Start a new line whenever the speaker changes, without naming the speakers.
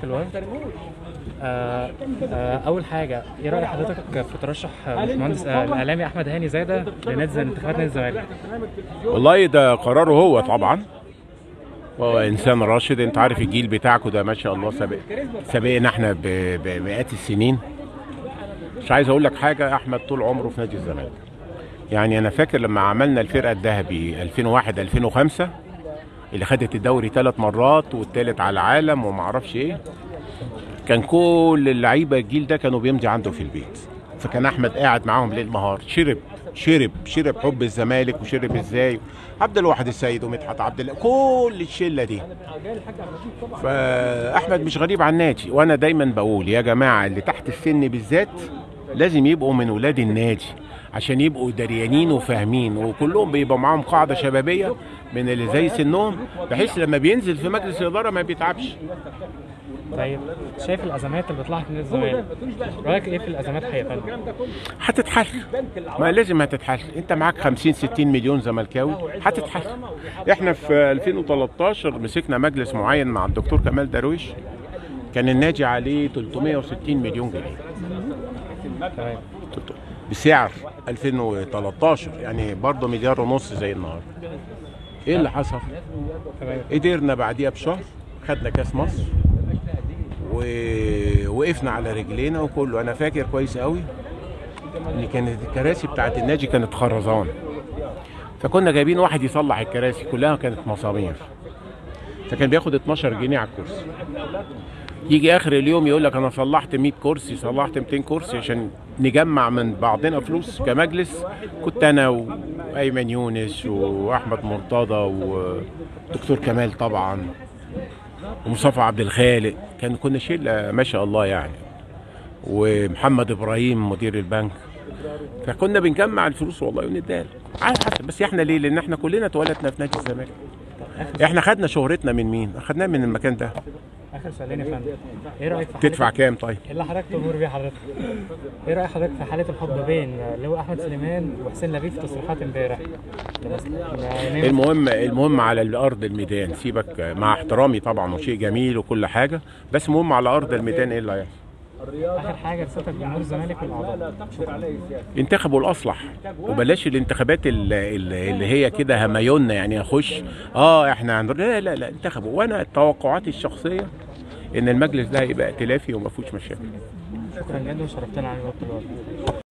في الوفد آه آه اول حاجه ايه راي حضرتك في ترشح باشمهندس آه الاعلامي احمد هاني زاده لنادي انتخابات نادي الزمالك
والله ده قراره هو طبعا هو انسان راشد انت عارف الجيل بتاعكم ده ما شاء الله سابق سابقنا احنا ب- بمئات السنين مش عايز اقول لك حاجه احمد طول عمره في نادي الزمالك يعني انا فاكر لما عملنا الفرقه الذهبي 2001 2005 اللي خدت الدوري ثلاث مرات والثالث على العالم وما اعرفش ايه كان كل اللعيبه الجيل ده كانوا بيمضي عنده في البيت فكان احمد قاعد معاهم ليل نهار شرب شرب شرب حب الزمالك وشرب ازاي عبد الواحد السيد ومدحت عبد الله كل الشله دي فاحمد مش غريب عن النادي وانا دايما بقول يا جماعه اللي تحت السن بالذات لازم يبقوا من ولاد النادي عشان يبقوا دريانين وفاهمين وكلهم بيبقى معاهم قاعده شبابيه من اللي زي سنهم بحيث لما بينزل في مجلس الاداره ما بيتعبش
طيب شايف الازمات اللي بتلاحق نادي الزمالك رايك ايه في الازمات حقيقه يا فندم؟
هتتحل ما لازم هتتحل انت معاك 50 60 مليون زملكاوي هتتحل احنا في 2013 مسكنا مجلس معين مع الدكتور كمال درويش كان النادي عليه 360 مليون جنيه
تمام
بسعر 2013 يعني برضه مليار ونص زي النهارده ايه اللي حصل
تمام
قدرنا بعديها بشهر خدنا كاس مصر ووقفنا على رجلينا وكله انا فاكر كويس قوي ان كانت الكراسي بتاعت النادي كانت خرزان فكنا جايبين واحد يصلح الكراسي كلها كانت مسامير فكان بياخد 12 جنيه على الكرسي يجي اخر اليوم يقول لك انا صلحت 100 كرسي صلحت 200 كرسي عشان نجمع من بعضنا فلوس كمجلس كنت انا وايمن يونس واحمد مرتضى ودكتور كمال طبعا ومصطفى عبد الخالق كان كنا شله ما شاء الله يعني ومحمد ابراهيم مدير البنك فكنا بنجمع الفلوس والله ونديها له. على حسب بس احنا ليه؟ لان احنا كلنا اتولدنا في نادي الزمالك احنا خدنا شهرتنا من مين؟ خدناها من المكان ده
اخر سؤالين يا فندم ايه رايك في حالة-
تدفع كام طيب؟
ايه اللي حضرتك تمر بيه حضرتك؟ ايه راي حضرتك في حاله الحب بين اللواء احمد سليمان وحسين لبيب في تصريحات امبارح؟ يعني
المهم المهم على الارض الميدان سيبك مع احترامي طبعا وشيء جميل وكل حاجه بس المهم على ارض الميدان ايه اللي هيحصل؟
اخر حاجه رسالتك لجمهور الزمالك والاعضاء شكرا
انتخبوا الاصلح وبلاش الانتخابات اللي, اللي هي كده هميونة يعني اخش اه احنا عند لا لا لا انتخبوا وانا توقعاتي الشخصيه ان المجلس ده هيبقى ائتلافي وما فيهوش مشاكل
شكرا جدا وشرفتنا على الوقت الوقت